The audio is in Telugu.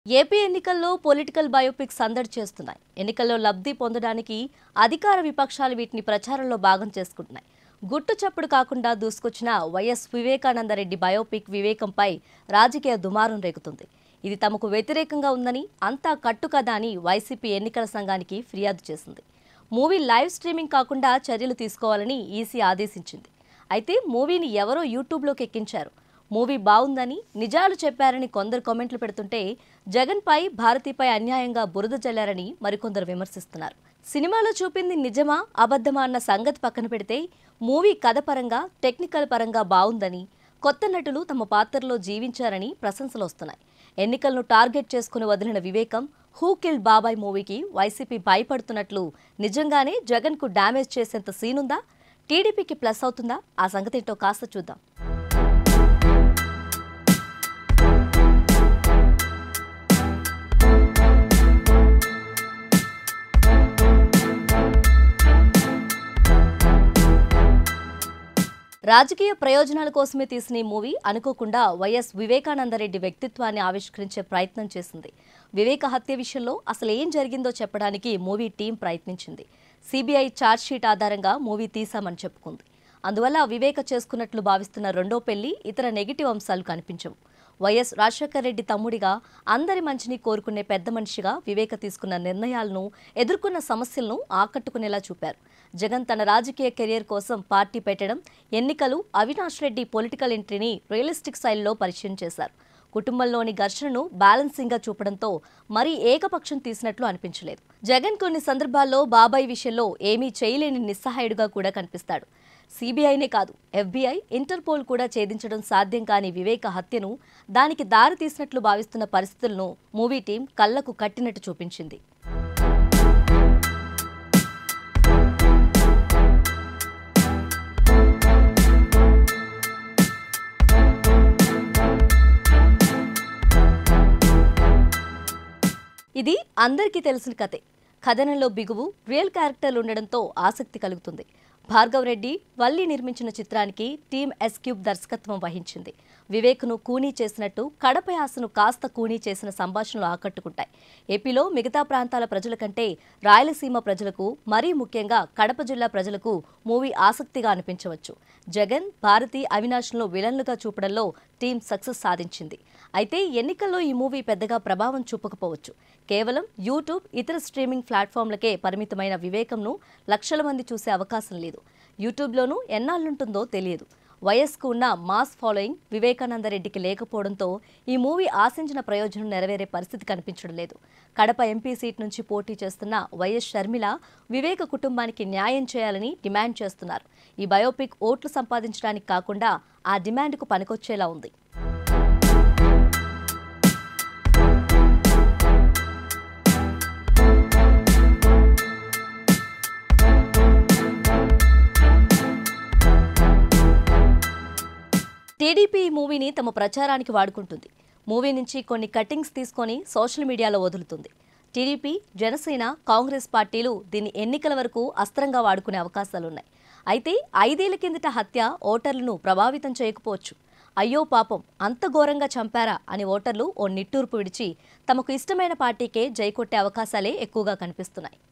ఏపీ ఎన్నికల్లో పొలిటికల్ బయోపిక్స్ సందడి చేస్తున్నాయి ఎన్నికల్లో లబ్ధి పొందడానికి అధికార విపక్షాలు వీటిని ప్రచారంలో భాగం చేసుకుంటున్నాయి గుట్టు చప్పుడు కాకుండా దూసుకొచ్చిన వైఎస్ వివేకానందరెడ్డి బయోపిక్ వివేకంపై రాజకీయ దుమారం రేగుతుంది ఇది తమకు వ్యతిరేకంగా ఉందని అంతా కట్టు కదా అని వైసీపీ ఎన్నికల సంఘానికి ఫిర్యాదు చేసింది మూవీ లైవ్ స్ట్రీమింగ్ కాకుండా చర్యలు తీసుకోవాలని ఈసీ ఆదేశించింది అయితే మూవీని ఎవరో యూట్యూబ్లోకి ఎక్కించారు మూవీ బాగుందని నిజాలు చెప్పారని కొందరు కామెంట్లు పెడుతుంటే జగన్పై భారతిపై అన్యాయంగా బురద జల్లారని మరికొందరు విమర్శిస్తున్నారు సినిమాలో చూపింది నిజమా అబద్ధమా అన్న సంగతి పక్కన పెడితే మూవీ కథ పరంగా టెక్నికల్ పరంగా బాగుందని కొత్త నటులు తమ పాత్రలో జీవించారని ప్రశంసలు వస్తున్నాయి ఎన్నికలను టార్గెట్ చేసుకుని వదిలిన వివేకం హూ కిల్డ్ బాబాయ్ మూవీకి వైసీపీ భయపడుతున్నట్లు నిజంగానే జగన్కు డ్యామేజ్ చేసేంత సీనుందా టీడీపీకి ప్లస్ అవుతుందా ఆ సంగతేంటో కాస్త చూద్దాం రాజకీయ ప్రయోజనాల కోసమే తీసిన ఈ మూవీ అనుకోకుండా వైఎస్ వివేకానందరెడ్డి వ్యక్తిత్వాన్ని ఆవిష్కరించే ప్రయత్నం చేసింది వివేక హత్య విషయంలో అసలు ఏం జరిగిందో చెప్పడానికి మూవీ టీం ప్రయత్నించింది సిబిఐ ఛార్జ్షీట్ ఆధారంగా మూవీ తీశామని చెప్పుకుంది అందువల్ల వివేక చేసుకున్నట్లు భావిస్తున్న రెండో పెళ్లి ఇతర నెగిటివ్ అంశాలు కనిపించవు వైఎస్ రాజశేఖర రెడ్డి తమ్ముడిగా అందరి మంచిని కోరుకునే పెద్ద మనిషిగా వివేక తీసుకున్న నిర్ణయాలను ఎదుర్కొన్న సమస్యలను ఆకట్టుకునేలా చూపారు జగన్ తన రాజకీయ కెరియర్ కోసం పార్టీ పెట్టడం ఎన్నికలు అవినాష్ రెడ్డి పొలిటికల్ ఎంట్రీని రియలిస్టిక్ శైలిలో పరిచయం చేశారు కుటుంబంలోని ఘర్షణను బ్యాలెన్సింగ్ గా చూపడంతో మరీ ఏకపక్షం తీసినట్లు అనిపించలేదు జగన్ కొన్ని సందర్భాల్లో బాబాయ్ విషయంలో ఏమీ చేయలేని నిస్సహాయుడుగా కూడా కనిపిస్తాడు సిబిఐనే కాదు ఎఫ్బీఐ ఇంటర్పోల్ కూడా ఛేదించడం సాధ్యం కాని వివేక హత్యను దానికి దారి తీసినట్లు భావిస్తున్న పరిస్థితులను మూవీ టీం కళ్లకు కట్టినట్టు చూపించింది ఇది అందరికీ తెలిసిన కథే కథనంలో బిగువు రియల్ క్యారెక్టర్లు ఉండడంతో ఆసక్తి కలుగుతుంది భార్గవ్ రెడ్డి వల్లి నిర్మించిన చిత్రానికి టీమ్ ఎస్క్యూబ్ దర్శకత్వం వహించింది వివేక్ను కూనీ చేసినట్టు కడప యాసను కాస్త కూనీ చేసిన సంభాషణలు ఆకట్టుకుంటాయి ఏపీలో మిగతా ప్రాంతాల ప్రజల కంటే రాయలసీమ ప్రజలకు మరీ ముఖ్యంగా కడప జిల్లా ప్రజలకు మూవీ ఆసక్తిగా అనిపించవచ్చు జగన్ భారతి అవినాష్ను విలన్లుగా చూపడంలో టీం సక్సెస్ సాధించింది అయితే ఎన్నికల్లో ఈ మూవీ పెద్దగా ప్రభావం చూపకపోవచ్చు కేవలం యూట్యూబ్ ఇతర స్ట్రీమింగ్ ప్లాట్ఫామ్లకే పరిమితమైన వివేకంను లక్షల మంది చూసే అవకాశం లేదు యూట్యూబ్లోనూ ఎన్నాళ్ళుంటుందో తెలియదు వయస్కు ఉన్న మాస్ ఫాలోయింగ్ వివేకానందరెడ్డికి లేకపోవడంతో ఈ మూవీ ఆశించిన ప్రయోజనం నెరవేరే పరిస్థితి కనిపించడం లేదు కడప ఎంపీ సీట్ నుంచి పోటీ చేస్తున్న వైఎస్ షర్మిల వివేక కుటుంబానికి న్యాయం చేయాలని డిమాండ్ చేస్తున్నారు ఈ బయోపిక్ ఓట్లు సంపాదించడానికి కాకుండా ఆ డిమాండ్కు పనికొచ్చేలా ఉంది టీడీపీ ఈ మూవీని తమ ప్రచారానికి వాడుకుంటుంది మూవీ నుంచి కొన్ని కట్టింగ్స్ తీసుకొని సోషల్ మీడియాలో వదులుతుంది టీడీపీ జనసేన కాంగ్రెస్ పార్టీలు దీన్ని ఎన్నికల వరకు అస్త్రంగా వాడుకునే అవకాశాలున్నాయి అయితే ఐదేళ్ల కిందట హత్య ఓటర్లను ప్రభావితం చేయకపోవచ్చు అయ్యో పాపం అంత ఘోరంగా చంపారా అని ఓటర్లు ఓ నిట్టూర్పు విడిచి తమకు ఇష్టమైన పార్టీకే జై కొట్టే అవకాశాలే ఎక్కువగా కనిపిస్తున్నాయి